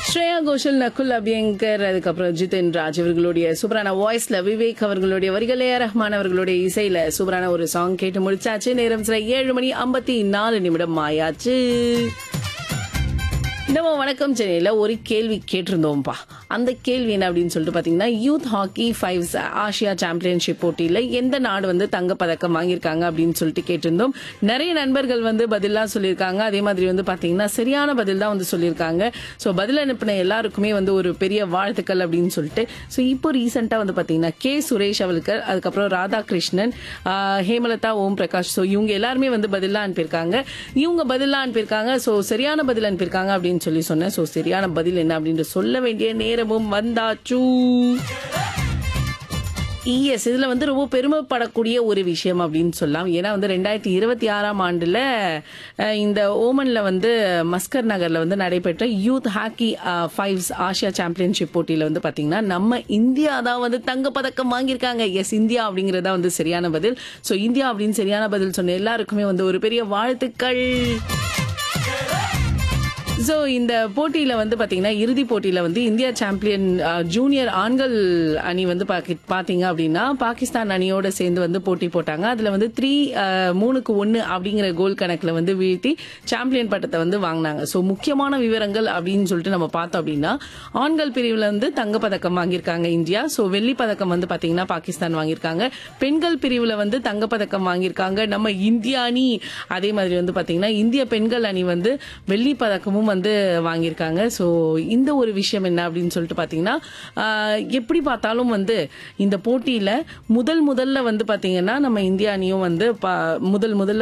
ஸ்ரேயா கோஷல் நகுல் அபியங்கர் அதுக்கப்புறம் ஜிதின் ராஜ் இவர்களுடைய சூப்பரான வாய்ஸ்ல விவேக் அவர்களுடைய வரிகள் ஏ ரஹ்மான் அவர்களுடைய இசையில சூப்பரான ஒரு சாங் கேட்டு முடிச்சாச்சு நேரம் சில ஏழு மணி ஐம்பத்தி நாலு நிமிடம் ஆயாச்சு நம்ம வணக்கம் சென்னையில ஒரு கேள்வி கேட்டிருந்தோம்ப்பா அந்த கேள்வி என்ன அப்படின்னு சொல்லிட்டு பாத்தீங்கன்னா youth hockey fives Asia championship போட்டியில எந்த நாடு வந்து தங்கப்பதக்கம் வாங்கியிருக்காங்க அப்படின்னு சொல்லிட்டு கேட்டிருந்தோம் நிறைய நண்பர்கள் வந்து பதிலாம் சொல்லியிருக்காங்க அதே மாதிரி வந்து பாத்தீங்கன்னா சரியான பதில் தான் வந்து சொல்லியிருக்காங்க ஸோ பதில் அனுப்பின எல்லாருக்குமே வந்து ஒரு பெரிய வாழ்த்துக்கள் அப்படின்னு சொல்லிட்டு ஸோ இப்போ ரீசெண்டா வந்து பாத்தீங்கன்னா கே சுரேஷ் அவளுக்கு அதுக்கப்புறம் ராதாகிருஷ்ணன் ஆஹ், ஹேமலதா ஓம் பிரகாஷ் ஸோ இவங்க எல்லாருமே வந்து பதிலாம் அனுப்பியிருக்காங்க இவங்க பதிலாம் அனுப்பியிருக்காங்க ஸோ சரியான பதில் அனுப்பியிருக்காங்க அப்படின்னு சொல்லி சொன்னேன் ஸோ சரியான பதில் என்ன அப்படின்னு சொல்ல வேண்டிய நேரமும் வந்தாச்சு இஎஸ் இதுல வந்து ரொம்ப பெருமைப்படக்கூடிய ஒரு விஷயம் அப்படின்னு சொல்லலாம் ஏன்னா வந்து ரெண்டாயிரத்தி இருபத்தி ஆறாம் ஆண்டுல அஹ், இந்த ஓமன்ல வந்து மஸ்கர் நகர்ல வந்து நடைபெற்ற youth hockey fives Asia championship போட்டியில வந்து பாத்தீங்கன்னா நம்ம இந்தியா தான் வந்து தங்க பதக்கம் வாங்கியிருக்காங்க எஸ் இந்தியா அப்படிங்கறதா வந்து சரியான பதில் ஸோ இந்தியா அப்படின்னு சரியான பதில் சொன்ன எல்லாருக்குமே வந்து ஒரு பெரிய வாழ்த்துக்கள் ஸோ இந்த போட்டியில வந்து பாத்தீங்கன்னா இறுதி போட்டியில வந்து இந்தியா சாம்பியன் அஹ், ஜூனியர் ஆண்கள் அணி வந்து பாக்கி- பாத்தீங்க அப்படின்னா பாகிஸ்தான் அணியோட சேர்ந்து வந்து போட்டி போட்டாங்க அதுல வந்து த்ரீ மூணுக்கு ஒன்னு அப்படிங்கிற கோல் கணக்குல வந்து வீழ்த்தி சாம்பியன் பட்டத்தை வந்து வாங்கினாங்க ஸோ முக்கியமான விவரங்கள் அப்படின்னு சொல்லிட்டு நம்ம பார்த்தோம் அப்படின்னா ஆண்கள் பிரிவுல வந்து தங்கப்பதக்கம் வாங்கியிருக்காங்க இந்தியா ஸோ வெள்ளி பதக்கம் வந்து பாத்தீங்கன்னா பாகிஸ்தான் வாங்கியிருக்காங்க பெண்கள் பிரிவுல வந்து தங்கப்பதக்கம் வாங்கியிருக்காங்க நம்ம இந்திய அணி அதே மாதிரி வந்து பாத்தீங்கன்னா இந்திய பெண்கள் அணி வந்து வெள்ளி பதக்கமும் வந்து வாங்கியிருக்காங்க ஸோ இந்த ஒரு விஷயம் என்ன அப்படின்னு சொல்லிட்டு பாத்தீங்கன்னா ஆஹ், எப்படி பார்த்தாலும் வந்து இந்த போட்டியில முதல் முதல்ல வந்து பாத்தீங்கன்னா நம்ம இந்திய அணியும் வந்து பா- முதல் முதல்ல